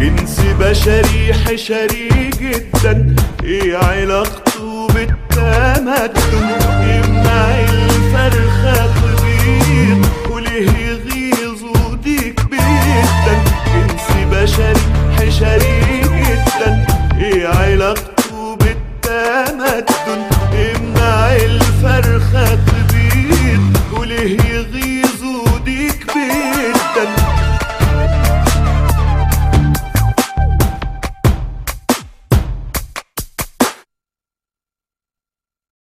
جنس بشري حشري جدا ايه علاقته بالتمدن يمنع الفرخة تبيض وليه يغيظ ديك جدا جنس بشري حشري جدا ايه علاقته بالتمدن يمنع الفرخة تبيض وليه